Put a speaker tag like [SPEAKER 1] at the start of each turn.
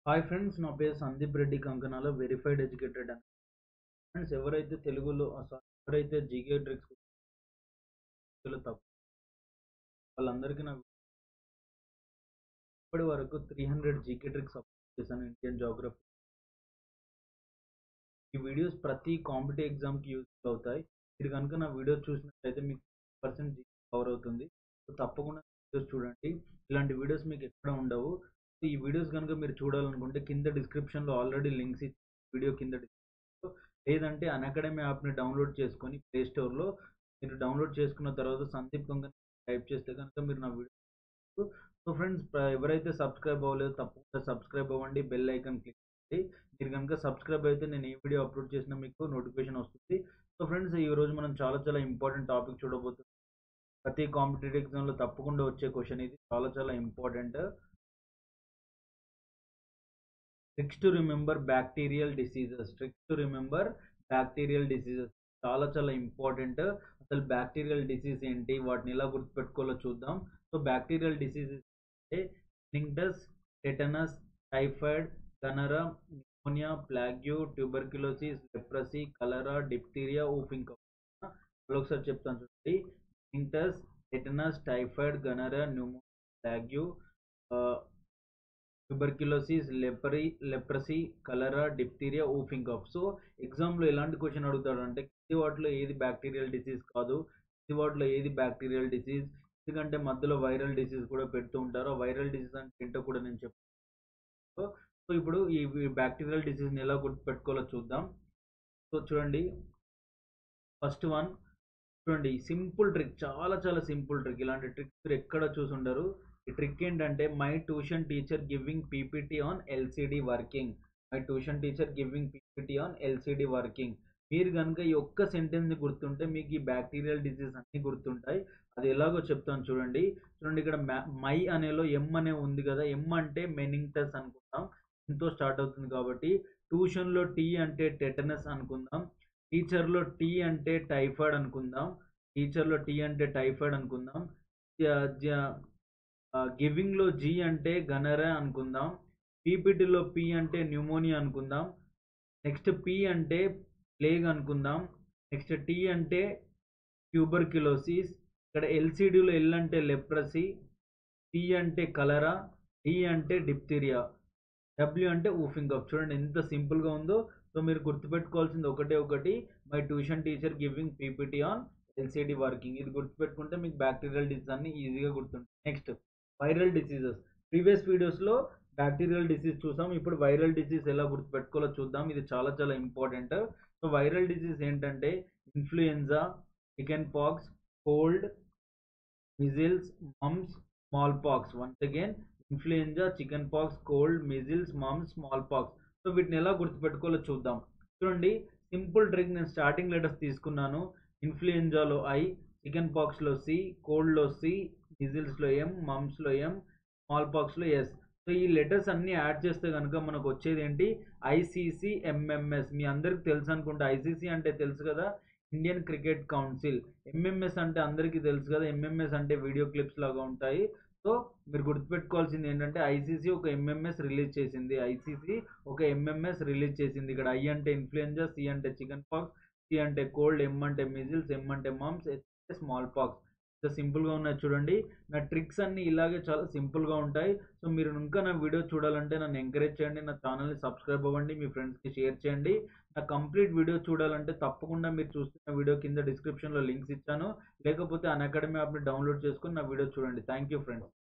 [SPEAKER 1] hi friends నా పేరు Sandeep Reddy Kankanala verified educated అని ఫ్రెండ్స్ ఎవరైతే తెలుగులో సారీ ఎవరైతే జీకే ట్రిక్స్ తప్పు వాళ్ళందరికీ నా ఇప్పటి వరకు three hundred GK tricks upload చేశాను ఇండియన్ జోగ్రఫీ ఈ వీడియోస్ ప్రతి కాంపిటేటివ్ ఎగ్జామ్కి యూజ్ అవుతాయి మీరు కనుక నా వీడియోస్ చూసినట్లయితే మీకు పర్సెంట్ జీకే కవర్ అవుతుంది సో తప్పకుండా వీడియోస్ చూడండి ఇలాంటి వీడియోస్ మీకు ఎక్కడ ఉండవు ఈ వీడియోస్ కనుక మీరు చూడాలనుకుంటే కింద డిస్క్రిప్షన్లో ఆల్రెడీ లింక్స్ ఇచ్చి వీడియో కింద డిస్క్రిప్షన్లో లేదంటే అన్అకాడమీ యాప్ని డౌన్లోడ్ చేసుకొని ప్లే స్టోర్లో మీరు డౌన్లోడ్ చేసుకున్న తర్వాత సందీప్ కొంగన్ టైప్ చేస్తే కనుక మీరు నా వీడియో సో ఫ్రెండ్స్ ఎవరైతే సబ్స్క్రైబ్ అవ్వలేదు తప్పకుండా సబ్స్క్రైబ్ అవ్వండి బెల్ ఐకాన్ క్లిక్ చేయండి మీరు కనుక సబ్స్క్రైబ్ అయితే నేను ఏ వీడియో అప్లోడ్ చేసినా మీకు నోటిఫికేషన్ వస్తుంది సో ఫ్రెండ్స్ ఈ రోజు మనం చాలా చాలా ఇంపార్టెంట్ టాపిక్ చూడబోతున్నాం ప్రతి కాంపిటేటివ్ ఎగ్జామ్లో తప్పకుండా వచ్చే క్వశ్చన్ ఇది చాలా చాలా important tricks to remember bacterial diseases tricks to remember bacterial diseases చాలా చాలా ఇంపార్టెంట్ అసలు బ్యాక్టీరియల్ డిసీజ్ ఏంటి వాటిని ఎలా గుర్తుపెట్టుకోవాలో చూద్దాం సో బ్యాక్టీరియల్ డిసీజెస్ అంటే నింగ్డస్ tetanus typhoid gonorrhea pneumonia plague tuberculosis leprosy cholera diphtheria whooping ఒకసారి చెప్తాను చూడండి నింగ్టస్ tetanus typhoid gonorrhea pneumonia plague tuberculosis leprosy leprosy cholera diphtheria whooping cough so ఎగ్జామ్లో ఎలాంటి క్వశ్చన్ అడుగుతాడు అంటే కింది వాటిలో ఏది బ్యాక్టీరియల్ డిసీజ్ కాదు కింది వాటిలో ఏది బ్యాక్టీరియల్ డిసీజ్ ఎందుకంటే మధ్యలో వైరల్ డిసీజ్ కూడా పెడుతూ ఉంటారు వైరల్ డిసీజ్ అంటే ఏంటో కూడా నేను చెప్తాను సో ఇప్పుడు ఈ బ్యాక్టీరియల్ డిసీజ్ని ఎలా గుర్తుపెట్టుకోవాలో చూద్దాం సో చూడండి ఫస్ట్ వన్ చూడండి సింపుల్ ట్రిక్ చాలా చాలా సింపుల్ ట్రిక్ ఇలాంటి ట్రిక్స్ మీరు ఎక్కడ చూసుండరు ఈ ట్రిక్ ఏంటంటే my tuition teacher giving PPT on LCD working my tuition teacher giving PPT on LCD working మీరు కనుక ఈ ఒక్క సెంటెన్స్ని గుర్తుంటే మీకు ఈ బ్యాక్టీరియల్ డిసీజ్ అన్నీ గుర్తుంటాయి అది ఎలాగో చెప్తాను చూడండి చూడండి ఇక్కడ మై అనేలో ఎం అనే ఉంది కదా ఎం అంటే మెనింగ్టస్ అనుకుందాం ఎంతో స్టార్ట్ అవుతుంది కాబట్టి ట్యూషన్లో టీ అంటే టెటనస్ అనుకుందాం టీచర్లో టీ అంటే టైఫాయిడ్ అనుకుందాం టీచర్లో టీ అంటే టైఫాయిడ్ అనుకుందాం గివింగ్లో జీ అంటే గనరా అనుకుందాం పీపీటీలో పి అంటే న్యూమోనియా అనుకుందాం నెక్స్ట్ పి అంటే ప్లేగ్ అనుకుందాం నెక్స్ట్ టీ అంటే ట్యూబర్క్యులోసిస్ ఇక్కడ ఎల్సిడిలో ఎల్ అంటే లెప్రసీ టీ అంటే కలరా డి అంటే డిప్తీరియా డబ్ల్యూ అంటే ఊఫింగ్ కప్ చూడండి ఎంత సింపుల్గా ఉందో సో మీరు గుర్తుపెట్టుకోవాల్సింది ఒకటే ఒకటి my tuition teacher giving PPT on LCD working ఇది గుర్తుపెట్టుకుంటే మీకు బ్యాక్టీరియల్ డిసీజ్ అన్ని ఈజీగా గుర్తుంటాయి నెక్స్ట్ వైరల్ డిసీజెస్ ప్రీవియస్ వీడియోస్లో బ్యాక్టీరియల్ డిసీజ్ చూసాం ఇప్పుడు వైరల్ డిసీజ్ ఎలా గుర్తుపెట్టుకోవాలో చూద్దాం ఇది చాలా చాలా ఇంపార్టెంట్ సో వైరల్ డిసీజ్ ఏంటంటే influenza chicken pox cold measles mumps small pox once again influenza chicken pox cold measles mumps small pox so వీటిని ఎలా గుర్తుపెట్టుకోవాలో చూద్దాం చూడండి సింపుల్ ట్రిక్ నేను స్టార్టింగ్ లెటర్స్ తీసుకున్నాను ఇన్ఫ్లుయెంజాలో ఐ చికెన్ పాక్స్లో సి కోల్డ్లో సి మిజిల్స్లో ఎం మమ్స్లో ఎం స్మాల్ పాక్స్లో ఎస్ సో ఈ లెటర్స్ అన్ని యాడ్ చేస్తే కనుక మనకు వచ్చేది ఏంటి ఐసీసీ ఎంఎంఎస్ మీ అందరికి తెలుసు అనుకుంటే ఐసీసీ అంటే తెలుసు కదా ఇండియన్ క్రికెట్ కౌన్సిల్ ఎంఎంఎస్ అంటే అందరికీ తెలుసు కదా ఎంఎంఎస్ అంటే వీడియో క్లిప్స్ లాగా ఉంటాయి సో మీరు గుర్తుపెట్టుకోవాల్సింది ఏంటంటే ఐసీసీ ఒక ఎంఎంఎస్ రిలీజ్ చేసింది ఐసీసీ ఒక ఎంఎంఎస్ రిలీజ్ చేసింది ఇక్కడ ఐ అంటే ఇన్ఫ్లుయెంజా సి అంటే చికెన్ పాక్స్ సి అంటే కోల్డ్ ఎం అంటే మిజిల్స్ ఎం అంటే మమ్స్ ఎస్ అంటే స్మాల్ పాక్స్ ఇంత సింపుల్గా ఉన్నాయి చూడండి నా ట్రిక్స్ అన్నీ ఇలాగే చాలా సింపుల్గా ఉంటాయి సో మీరు ఇంకా నా వీడియో చూడాలంటే నన్ను ఎంకరేజ్ చేయండి నా ఛానల్ని సబ్స్క్రైబ్ అవ్వండి మీ ఫ్రెండ్స్కి షేర్ చేయండి నా కంప్లీట్ వీడియో చూడాలంటే తప్పకుండా మీరు చూస్తున్న వీడియో కింద డిస్క్రిప్షన్లో లింక్స్ ఇచ్చాను లేకపోతే అన్ అకాడమీ యాప్ని డౌన్లోడ్ చేసుకొని నా వీడియో చూడండి థ్యాంక్ యూ ఫ్రెండ్స్